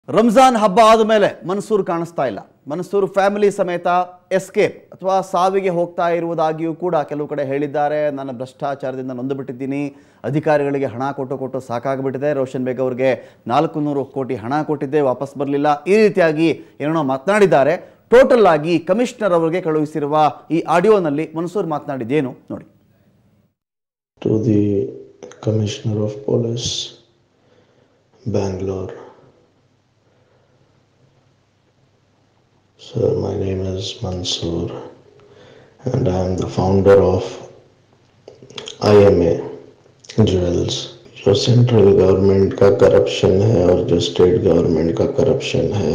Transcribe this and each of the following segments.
ರಂಜಾನ್ ಹಬ್ಬ ಆದ ಮೇಲೆ ಮನ್ಸೂರ್ ಕಾಣಿಸ್ತಾ ಇಲ್ಲ ಮನ್ಸೂರ್ ಫ್ಯಾಮಿಲಿ ಸಮೇತ ಎಸ್ಕೇಪ್ ಅಥವಾ ಸಾವಿಗೆ ಹೋಗ್ತಾ ಇರುವುದಾಗಿಯೂ ಕೂಡ ಕೆಲವು ಕಡೆ ಹೇಳಿದ್ದಾರೆ ನಾನು ಭ್ರಷ್ಟಾಚಾರದಿಂದ ನೊಂದು ಬಿಟ್ಟಿದ್ದೀನಿ ಅಧಿಕಾರಿಗಳಿಗೆ ಹಣ ಕೊಟ್ಟು ಕೊಟ್ಟು ಸಾಕಾಗ್ಬಿಟ್ಟಿದೆ ರೋಷನ್ ಬೇಗ್ ಅವ್ರಿಗೆ ನಾಲ್ಕು ನೂರು ಕೋಟಿ ಹಣ ಕೊಟ್ಟಿದ್ದೆ ವಾಪಸ್ ಬರಲಿಲ್ಲ ಈ ರೀತಿಯಾಗಿ ಏನೇನೋ ಮಾತನಾಡಿದ್ದಾರೆ ಟೋಟಲ್ ಆಗಿ ಕಮಿಷನರ್ ಅವರಿಗೆ ಕಳುಹಿಸಿರುವ ಈ ಆಡಿಯೋನಲ್ಲಿ ಮನ್ಸೂರ್ ಮಾತನಾಡಿದ್ದೇನು ನೋಡಿ to the Commissioner of Police, Bangalore. Sir, my name is Mansoor and I am the founder of IMA Jewels. जो सेंट्रल गवर्नमेंट का करप्शन है और जो स्टेट गवर्नमेंट का करप्शन है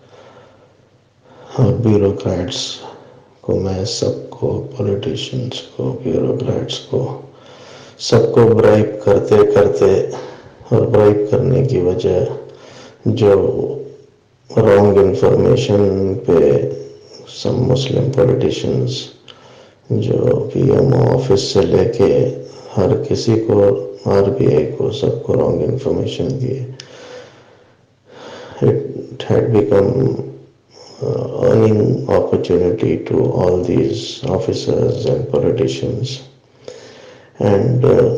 और ब्यूरोक्रेट्स को मैं सबको पॉलिटिशियंस को ब्यूरोक्रेट्स को सबको ब्राइब करते करते और ब्राइब करने की वजह जो रॉन्ग इंफॉर्मेशन पे सम मुस्लिम पॉलिटिशियंस जो पीएमओ ऑफिस से लेके हर किसी को आरबीआई को सबको रॉन्ग इंफॉर्मेशन दिए it had become uh, earning opportunity to all these officers and politicians and uh,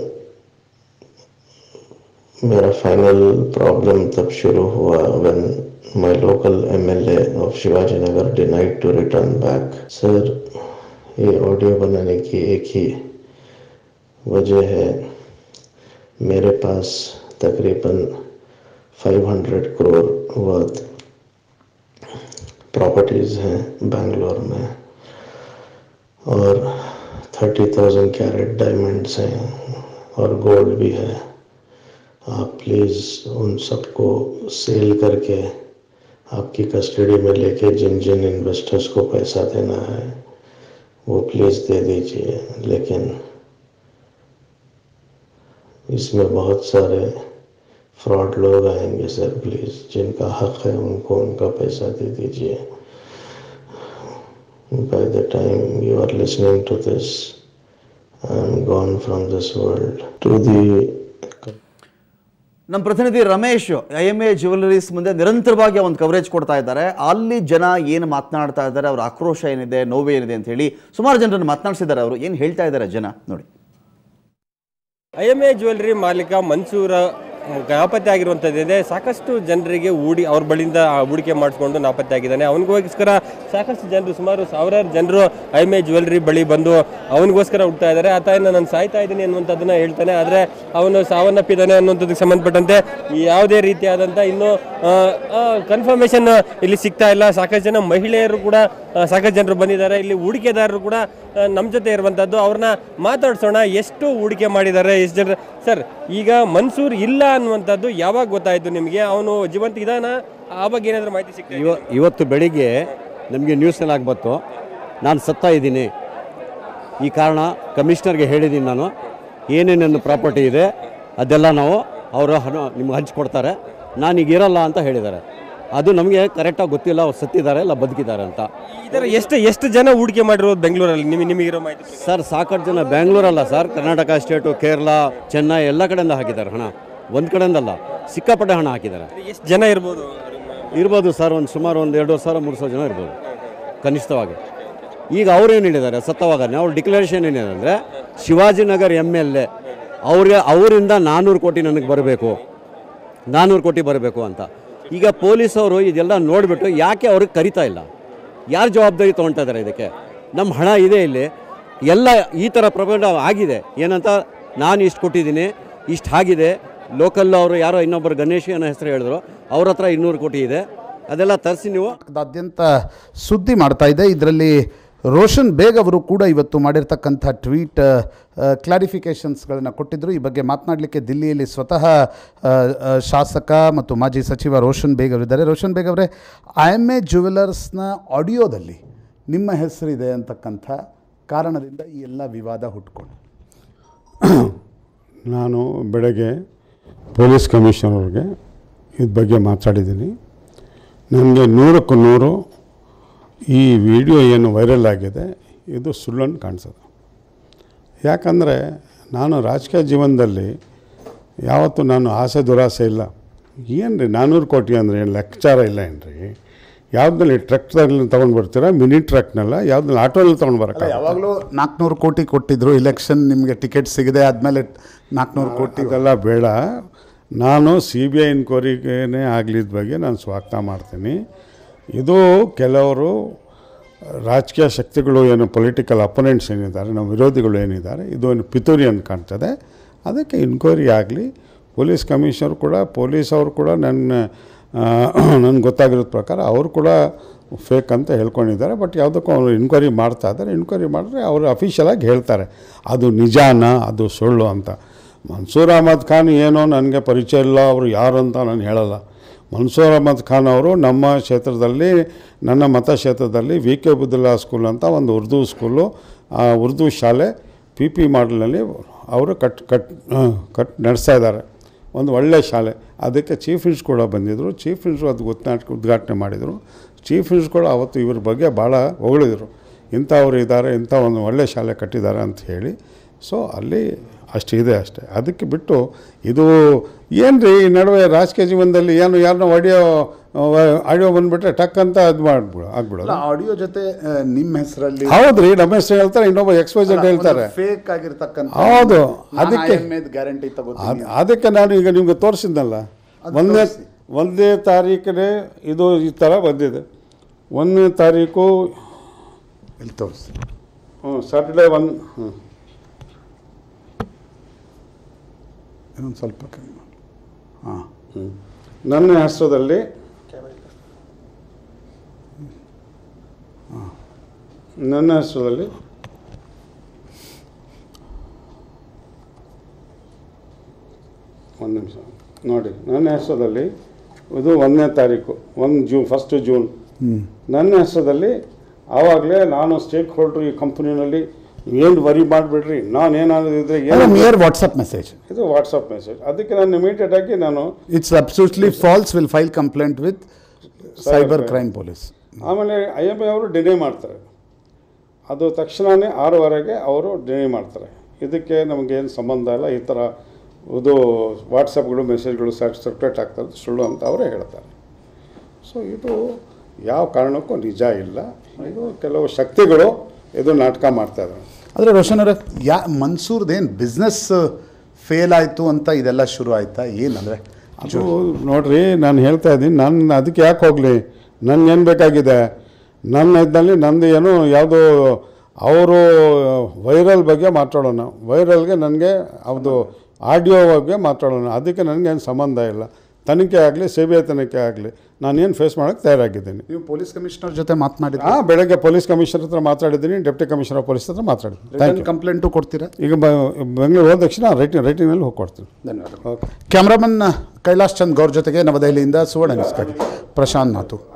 मेरा फाइनल प्रॉब्लम तब शुरू हुआ when my local MLA of Shivaji Nagar denied to return back sir ये ऑडियो बनाने की एक ही वजह है मेरे पास तकरीबन 500 करोड़ वर्थ प्रॉपर्टीज हैं बेंगलोर में और 30,000 कैरेट डायमंड्स हैं और गोल्ड भी है आप प्लीज़ उन सबको सेल करके आपकी कस्टडी में लेके जिन जिन इन्वेस्टर्स को पैसा देना है वो प्लीज़ दे दीजिए लेकिन इसमें बहुत सारे फ्रॉड लोग आएंगे सर प्लीज़ जिनका हक है उनको उनका पैसा दे दीजिए by the time you are listening to this I am gone from this world to the ನಮ್ಮ ಪ್ರತಿನಿಧಿ Ramesh I M A jewelleries ಮುಂದೆ ನಿರಂತರವಾಗಿ ಒಂದು ಕವರೇಜ್ ಕೊಡ್ತಾ ಇದ್ದಾರೆ ಅಲ್ಲಿ ಜನ ಏನು ಮಾತನಾಡ್ತಾ ಇದ್ದಾರೆ ಅವರ ಆಕ್ರೋಶ ಏನಿದೆ ನೋವು ಏನಿದೆ ಅಂತ ಹೇಳಿ ಸುಮಾರು ಜನರನ್ನು ಮಾತನಾಡಿಸಿದ್ದಾರೆ ಅವರು ಏನು ಹೇಳ್ತಾ ಇದ್ದಾರೆ ಜನ ನೋಡಿ ಐ ಎಮ್ ಎ ಜ್ಯುವೆಲ್ರಿ ಮಾಲೀಕ ಮನ್ಸೂರ ನಾಪತ್ತೆ ಆಗಿರುವಂಥದ್ದಿದೆ ಸಾಕಷ್ಟು ಜನರಿಗೆ ಹೂಡಿ ಅವ್ರ ಬಳಿಯಿಂದ ಆ ಹೂಡಿಕೆ ಮಾಡಿಸ್ಕೊಂಡು ನಾಪತ್ತೆ ಆಗಿದ್ದಾನೆ ಅವನಿಗೋಸ್ಕರ ಸಾಕಷ್ಟು ಜನರು ಸುಮಾರು ಸಾವಿರಾರು ಜನರು ಐ ಎಮ್ ಎ ಜ್ಯುವೆಲ್ರಿ ಬಳಿ ಬಂದು ಅವನಿಗೋಸ್ಕರ ಹುಡ್ತಾ ಇದ್ದಾರೆ ಆತ ಇನ್ನು ನಾನು ಸಾಯ್ತಾ ಇದ್ದೀನಿ ಅನ್ನುವಂಥದ್ದನ್ನ ಹೇಳ್ತಾನೆ ಆದರೆ ಅವನು ಸಾವನ್ನಪ್ಪಿದ್ದಾನೆ ಅನ್ನುವಂಥದ್ದಕ್ಕೆ ಸಂಬಂಧಪಟ್ಟಂತೆ ಯಾವುದೇ ರೀತಿಯಾದಂಥ ಇನ್ನೂ ಕನ್ಫರ್ಮೇಷನ್ ಇಲ್ಲಿ ಸಿಗ್ತಾ ಇಲ್ಲ ಸಾಕಷ್ಟು ಜನ ಮಹಿಳೆಯರು ಕೂಡ ಆ, ಸಾಕಷ್ಟು ಜನರು ಬಂದಿದ್ದಾರೆ ಇಲ್ಲಿ ಹೂಡಿಕೆದಾರರು ಕೂಡ ನಮ್ಮ ಜೊತೆ ಇರುವಂಥದ್ದು ಅವ್ರನ್ನ ಮಾತಾಡ್ಸೋಣ ಎಷ್ಟು ಹೂಡಿಕೆ ಮಾಡಿದ್ದಾರೆ ಎಷ್ಟು ಜನ ಸರ್ ಈಗ ಮನ್ಸೂರ್ ಇಲ್ಲ ಅನ್ನುವಂಥದ್ದು ಯಾವಾಗ ಗೊತ್ತಾಯಿತು ನಿಮಗೆ ಅವನು ಜೀವಂತ ಇದಾನ ಆ ಬಗ್ಗೆ ಏನಾದರೂ ಮಾಹಿತಿ ಸಿಗ್ತಾ ಇವ ಇವತ್ತು ಬೆಳಿಗ್ಗೆ ನಮಗೆ ನ್ಯೂಸ್ನಲ್ಲಿ ಆಗ್ಬತ್ತು ನಾನು ಸತ್ತಾ ಇದ್ದೀನಿ ಈ ಕಾರಣ ಕಮಿಷನರ್ಗೆ ಹೇಳಿದ್ದೀನಿ ನಾನು ಏನೇನು ನನ್ನ ಪ್ರಾಪರ್ಟಿ ಇದೆ ಅದೆಲ್ಲ ನಾವು ಅವರು ಹಣ ನಿಮ್ಗೆ ಹಂಚ್ಕೊಡ್ತಾರೆ ನಾನೀಗ ಇರಲ್ಲ ಅಂತ ಹೇಳಿದ್ದಾರೆ ಅದು ನಮಗೆ ಕರೆಕ್ಟಾಗಿ ಗೊತ್ತಿಲ್ಲ ಅವ್ರು ಸತ್ತಿದ್ದಾರೆ ಇಲ್ಲ ಬದುಕಿದ್ದಾರೆ ಅಂತ ಇದರ ಎಷ್ಟು ಎಷ್ಟು ಜನ ಹೂಡಿಕೆ ಮಾಡಿರೋದು ಬೆಂಗಳೂರಲ್ಲಿ ನಿಮಗೆ ನಿಮಗಿರೋ ಮಾಹಿತಿ ಪ್ರಕಾರ? ಸರ್ ಸಾಕಷ್ಟು ಜನ ಬೆಂಗಳೂರಲ್ಲ ಸರ್ ಕರ್ನಾಟಕ ಸ್ಟೇಟು ಕೇರಳ ಚೆನ್ನೈ ಎಲ್ಲ ಕಡೆಯಿಂದ ಹಾಕಿದ್ದಾರೆ ಹಣ ಒಂದು ಕಡೆಯಿಂದಲ್ಲ ಸಿಕ್ಕಾಪಟ್ಟೆ ಹಣ ಹಾಕಿದ್ದಾರೆ ಎಷ್ಟು ಜನ ಇರ್ಬೋದು ಇರ್ಬೋದು ಸರ್ ಒಂದು ಸುಮಾರು ಒಂದು ಎರಡು ಸಾವಿರ ಮೂರು ಸಾವಿರ ಜನ ಇರ್ಬೋದು ಕನಿಷ್ಠವಾಗಿ ಈಗ ಅವ್ರೇನು ಹೇಳಿದ್ದಾರೆ ಸತ್ತವಾಗ ಅವ್ರ ಡಿಕ್ಲರೇಷನ್ ಏನಿದೆ ಅಂದರೆ ಶಿವಾಜಿನಗರ್ ಎಮ್ ಎಲ್ ಎ ಅವ್ರಿಗೆ ಅವರಿಂದ ನಾನ್ನೂರು ಕೋಟಿ ನನಗೆ ಬರಬೇಕು ನಾನ್ನೂರು ಕೋಟಿ ಬರಬೇಕು ಅಂತ ಈಗ ಪೊಲೀಸವರು ಇದೆಲ್ಲ ನೋಡಿಬಿಟ್ಟು ಯಾಕೆ ಅವ್ರಿಗೆ ಕರಿತಾ ಇಲ್ಲ ಯಾರು ಜವಾಬ್ದಾರಿ ತೊಗೊಳ್ತಾ ಇದ್ದಾರೆ ಇದಕ್ಕೆ ನಮ್ಮ ಹಣ ಇದೆ ಇಲ್ಲಿ ಎಲ್ಲ ಈ ಥರ ಪ್ರಬಂಧ ಆಗಿದೆ ಏನಂತ ನಾನು ಇಷ್ಟು ಕೊಟ್ಟಿದ್ದೀನಿ ಇಷ್ಟು ಆಗಿದೆ ಲೋಕಲ್ ಅವರು ಯಾರೋ ಇನ್ನೊಬ್ಬರು ಗಣೇಶ್ ಅನ್ನೋ ಹೆಸರು ಹೇಳಿದ್ರು ಅವ್ರ ಹತ್ರ ಇನ್ನೂರು ಕೋಟಿ ಇದೆ ಅದೆಲ್ಲ ತರಿಸಿ ನೀವು ಕರ್ನಾಟಕದಾದ್ಯಂತ ಸುದ್ದಿ ಮಾಡ್ತಾ ಇದೆ ಇದರಲ್ಲಿ ರೋಷನ್ ಬೇಗ್ ಅವರು ಕೂಡ ಇವತ್ತು ಮಾಡಿರ್ತಕ್ಕಂಥ ಟ್ವೀಟ್ ಕ್ಲಾರಿಫಿಕೇಷನ್ಸ್ಗಳನ್ನು ಕೊಟ್ಟಿದ್ದರು ಈ ಬಗ್ಗೆ ಮಾತನಾಡಲಿಕ್ಕೆ ದಿಲ್ಲಿಯಲ್ಲಿ ಸ್ವತಃ ಆ, ಆ, ಶಾಸಕ ಮತ್ತು ಮಾಜಿ ಸಚಿವ ರೋಷನ್ ಬೇಗ್ ಅವರಿದ್ದಾರೆ ರೋಷನ್ ಬೇಗ್ ಅವರೇ ಐ ಎಮ್ ಎ ಜ್ಯುವೆಲರ್ಸ್ನ ಆಡಿಯೋದಲ್ಲಿ ನಿಮ್ಮ ಹೆಸರಿದೆ ಅಂತಕ್ಕಂಥ ಕಾರಣದಿಂದ ಈ ಎಲ್ಲ ವಿವಾದ ಹುಟ್ಕೊಂಡು ನಾನು ಬೆಳಗ್ಗೆ ಪೊಲೀಸ್ ಕಮಿಷನರ್ ಅವ್ರಿಗೆ ಇದ್ರ ಬಗ್ಗೆ ಮಾತಾಡಿದ್ದೀನಿ ನನಗೆ ನೂರಕ್ಕೂ ನೂರು ಈ ವಿಡಿಯೋ ಏನು ವೈರಲ್ ಆಗಿದೆ ಇದು ಸುಳ್ಳನ್ನು ಕಾಣಿಸೋದು ಯಾಕಂದರೆ ನಾನು ರಾಜಕೀಯ ಜೀವನದಲ್ಲಿ ಯಾವತ್ತೂ ನಾನು ಆಸೆ ದುರಾಸೆ ಇಲ್ಲ ಏನು ರೀ ನಾನ್ನೂರು ಕೋಟಿ ಅಂದರೆ ಏನು ಲೆಕ್ಕಾಚಾರ ಇಲ್ಲ ಏನು ರೀ ಯಾವ್ದಲ್ಲಿ ಟ್ರಕ್ದಲ್ಲಿ ತೊಗೊಂಡು ಬರ್ತೀರಾ ಮಿನಿ ಟ್ರಕ್ನೆಲ್ಲ ಯಾವ್ದಲ್ಲಿ ಆಟೋಲ್ಲಿ ತೊಗೊಂಡು ಬರೋಕ್ಕ ಯಾವಾಗಲೂ ನಾಲ್ಕುನೂರು ಕೋಟಿ ಕೊಟ್ಟಿದ್ರು ಇಲೆಕ್ಷನ್ ನಿಮಗೆ ಟಿಕೆಟ್ ಸಿಗದೆ ಆದಮೇಲೆ ನಾಲ್ಕುನೂರು ಕೋಟಿ ಇದೆಲ್ಲ ಬೇಡ ನಾನು ಸಿ ಬಿ ಐ ಇನ್ಕ್ವರಿಗೇ ಆಗಲಿದ್ದ ಬಗ್ಗೆ ನಾನು ಸ್ವಾಗತ ಮಾಡ್ತೀನಿ ಇದು ಕೆಲವರು ರಾಜಕೀಯ ಶಕ್ತಿಗಳು ಏನು ಪೊಲಿಟಿಕಲ್ ಅಪೋನೆಂಟ್ಸ್ ಏನಿದ್ದಾರೆ ನಮ್ಮ ವಿರೋಧಿಗಳು ಏನಿದ್ದಾರೆ ಇದು ಒಂದು ಪಿತೂರಿ ಅಂತ ಕಾಣ್ತದೆ ಅದಕ್ಕೆ ಇನ್ಕ್ವೈರಿ ಆಗಲಿ ಪೊಲೀಸ್ ಕಮಿಷನರ್ ಕೂಡ ಪೊಲೀಸ್ ಅವರು ಕೂಡ ನನ್ನ ನನಗೆ ಗೊತ್ತಾಗಿರೋ ಪ್ರಕಾರ ಅವರು ಕೂಡ ಫೇಕ್ ಅಂತ ಹೇಳ್ಕೊಂಡಿದ್ದಾರೆ ಬಟ್ ಯಾವುದಕ್ಕೂ ಅವರು ಇನ್ಕ್ವೈರಿ ಮಾಡ್ತಾ ಇದ್ದಾರೆ ಇನ್ಕ್ವೈರಿ ಮಾಡಿದ್ರೆ ಅವರು ಅಫಿಷಿಯಲಾಗಿ ಹೇಳ್ತಾರೆ ಅದು ನಿಜಾನ ಅದು ಸುಳ್ಳು ಅಂತ ಮನ್ಸೂರ್ ಅಹಮದ್ ಖಾನ್ ಏನೋ ನನಗೆ ಪರಿಚಯ ಇಲ್ಲ ಅವರು ಯಾರು ಅಂತ ನಾನು ಹೇಳಲ್ಲ ಮನ್ಸೂರ್ ಅಹಮದ್ ಖಾನ್ ಅವರು ನಮ್ಮ ಕ್ಷೇತ್ರದಲ್ಲಿ ನನ್ನ ಮತಕ್ಷೇತ್ರದಲ್ಲಿ ವಿ ಕೆ ಬುದ್ದುಲ್ಲಾ ಸ್ಕೂಲ್ ಅಂತ ಒಂದು ಉರ್ದು ಸ್ಕೂಲು ಆ ಉರ್ದು ಶಾಲೆ ಪಿ ಪಿ ಮಾಡಲ್ನಲ್ಲಿ ಅವರು ಕಟ್ ಕಟ್ ಆ, ಕಟ್ ನಡೆಸ್ತಾ ಇದ್ದಾರೆ ಒಂದು ಒಳ್ಳೆ ಶಾಲೆ ಅದಕ್ಕೆ ಚೀಫ್ ಮಿನಿಸ್ಟರ್ ಕೂಡ ಬಂದಿದ್ದರು ಚೀಫ್ ಮಿನಿಸ್ಟರ್ ಅದು ಉದ್ಘಾಟ ಉದ್ಘಾಟನೆ ಮಾಡಿದರು ಚೀಫ್ ಮಿನಿಸ್ಟರ್ ಕೂಡ ಅವತ್ತು ಇವ್ರ ಬಗ್ಗೆ ಭಾಳ ಹೊಗಳಿದರು ಇಂಥವ್ರು ಇದ್ದಾರೆ ಇಂಥ ಒಂದು ಒಳ್ಳೆ ಶಾಲೆ ಕಟ್ಟಿದ್ದಾರೆ ಅಂತ ಹೇಳಿ ಸೊ ಅಲ್ಲಿ ಅಷ್ಟು ಇದೆ ಅಷ್ಟೇ ಅದಕ್ಕೆ ಬಿಟ್ಟು ಇದು ಏನು ರೀ ಈ ನಡುವೆ ರಾಜಕೀಯ ಜೀವನದಲ್ಲಿ ಏನು ಯಾರನ್ನೋ ಆಡಿಯೋ ಆಡಿಯೋ ಬಂದುಬಿಟ್ರೆ ಟಕ್ ಅಂತ ಅದು ಮಾಡ್ಬಿಡು ಆಗ್ಬಿಡೋದು ಆಡಿಯೋ ಜೊತೆ ಆ, ನಿಮ್ಮ ಹೆಸರಲ್ಲಿ ಹೌದು ರೀ ನಮ್ಮ ಹೆಸರು ಹೇಳ್ತಾರೆ ಇನ್ನೊಬ್ಬ ಎಕ್ಸ್ಪೋಜೆಂಟ್ ಹೇಳ್ತಾರೆ ಫೇಕ್ ಆಗಿರ್ತಕ್ಕಂಥ ಹೌದು, ಅದಕ್ಕೆ ಅದಕ್ಕೆ- ಗ್ಯಾರಂಟಿ ತಗೋತೀನಿ ಅದ್- ಅದಕ್ಕೆ ನಾನು ಈಗ ನಿಮಗೆ ತೋರಿಸಿದ್ನಲ್ಲ ಒಂದನೇ ಒಂದನೇ ತಾರೀಕನೇ ಇದು ಈ ಥರ ಬಂದಿದೆ ಒಂದನೇ ತಾರೀಕು ಇಲ್ಲಿ ತೋರಿಸಿ ಹ್ಞೂ ಸಾಟರ್ಡೆ ಒನ್ ಹ್ಞೂ ಇನ್ನೊಂದು ಸ್ವಲ್ಪ ಕಮ್ಮಿ ಮಾಡಿ ಹಾಂ ನನ್ನ ಹೆಸರಲ್ಲಿ ನನ್ನ ಹೆಸರಲ್ಲಿ ಒಂದು ನಿಮಿಷ ನೋಡಿ ನನ್ನ ಹೆಸರಲ್ಲಿ ಇದು ಒಂದನೇ ತಾರೀಕು ಒಂದು ಜೂನ್ ಫಸ್ಟ್ ಜೂನ್ ನನ್ನ ಹೆಸರಲ್ಲಿ ಆವಾಗಲೇ ನಾನು ಸ್ಟೇಕ್ ಹೋಲ್ಡ್ರು ಈ ಕಂಪ್ನಿನಲ್ಲಿ ಏನು ವರಿ ಮಾಡಿಬಿಡ್ರಿ ನಾನು ಏನಾದಿದ್ರೆ ಏನು ನಿಯರ್ ವಾಟ್ಸಪ್ ಮೆಸೇಜ್ ಇದು ವಾಟ್ಸಪ್ ಮೆಸೇಜ್ ಅದಕ್ಕೆ ನಾನು ಇಮಿಡಿಯೇಟ್ ಆಗಿ ನಾನು it's absolutely false will file complaint with cyber crime police ಆಮೇಲೆ ಐ ಎಮ್ ಎ ಅವರು ಡಿನೇ ಮಾಡ್ತಾರೆ ಅದು ತಕ್ಷಣವೇ ಆರೂವರೆಗೆ ಅವರು ಡಿನೇ ಮಾಡ್ತಾರೆ ಇದಕ್ಕೆ ನಮಗೇನು ಸಂಬಂಧ ಇಲ್ಲ ಈ ಥರ ಇದು ವಾಟ್ಸಪ್ಗಳು ಮೆಸೇಜ್ಗಳು ಸರ್ಕ್ಯುಲೇಟ್ ಆಗ್ತದೆ ಸುಳ್ಳು ಅಂತ ಅವರೇ ಹೇಳ್ತಾರೆ ಸೊ ಇದು ಯಾವ ಕಾರಣಕ್ಕೂ ನಿಜ ಇಲ್ಲ ಇದು ಕೆಲವು ಶಕ್ತಿಗಳು ಇದು ನಾಟಕ ಮಾಡ್ತಾ ಇದ್ದಾರೆ ಆದರೆ ರೋಷನ್ ಅವರೇ ಯಾ ಮನ್ಸೂರ್ದೇನು ಬಿಸ್ನೆಸ್ ಫೇಲ್ ಆಯಿತು ಅಂತ ಇದೆಲ್ಲ ಶುರು ಆಯ್ತಾ ಏನಂದರೆ ಅದು ನೋಡ್ರಿ ನಾನು ಹೇಳ್ತಾ ಇದ್ದೀನಿ ನಾನು ಅದಕ್ಕೆ ಯಾಕೆ ಹೋಗಲಿ ನನಗೇನು ಬೇಕಾಗಿದೆ ನನ್ನ ಇದ್ದಲ್ಲಿ ನಂದು ಏನು ಯಾವುದು ಅವರು ವೈರಲ್ ಬಗ್ಗೆ ಮಾತಾಡೋಣ ವೈರಲ್ಗೆ ನನಗೆ ಅದು ಆಡಿಯೋ ಬಗ್ಗೆ ಮಾತಾಡೋಣ ಅದಕ್ಕೆ ನನಗೇನು ಸಂಬಂಧ ಇಲ್ಲ ತನಿಖೆ ಆಗಲಿ ಸಿ ಬಿ ಐ ತನಿಖೆ ಆಗಲಿ ನಾನೇನು ಫೇಸ್ ಮಾಡೋಕ್ಕೆ ತಯಾರಾಗಿದ್ದೀನಿ ನೀವು ಪೊಲೀಸ್ ಕಮಿಷನರ್ ಜೊತೆ ಮಾತನಾಡಿದ್ರೆ ಹಾಂ ಬೆಳಗ್ಗೆ ಪೊಲೀಸ್ ಕಮಿಷನರ್ ಹತ್ರ ಮಾತಾಡಿದ್ದೀನಿ ಡೆಪ್ಟಿ ಕಮಿಷನರ್ ಪೊಲೀಸ್ ಹತ್ರ ಮಾತಾಡಿದ್ದೀನಿ ಥ್ಯಾಂಕ್ ಯು ಕಂಪ್ಲೇಂಟು ಕೊಡ್ತೀರಾ ಈಗ ಬ ಬೆಂಗಳೂರು ಹೋದ ತಕ್ಷಣ ರೈಟಿಂಗ್ ರೈಟಿಂಗ್ನಲ್ಲಿ ಹೋಗಿ ಕೊಡ್ತೀನಿ ಧನ್ಯವಾದ ಓಕೆ ಕ್ಯಾಮ್ರಾಮನ್ ಕೈಲಾಶ್ ಚಂದ್ ಗೌರ್ ಜೊತೆಗೆ ನವದೆಹಲಿಯಿಂದ ಸುವರ್ಣ ನ್ಯೂಸ್ಗಾಗಿ ಪ್ರಶಾಂತ್ ನಾಥು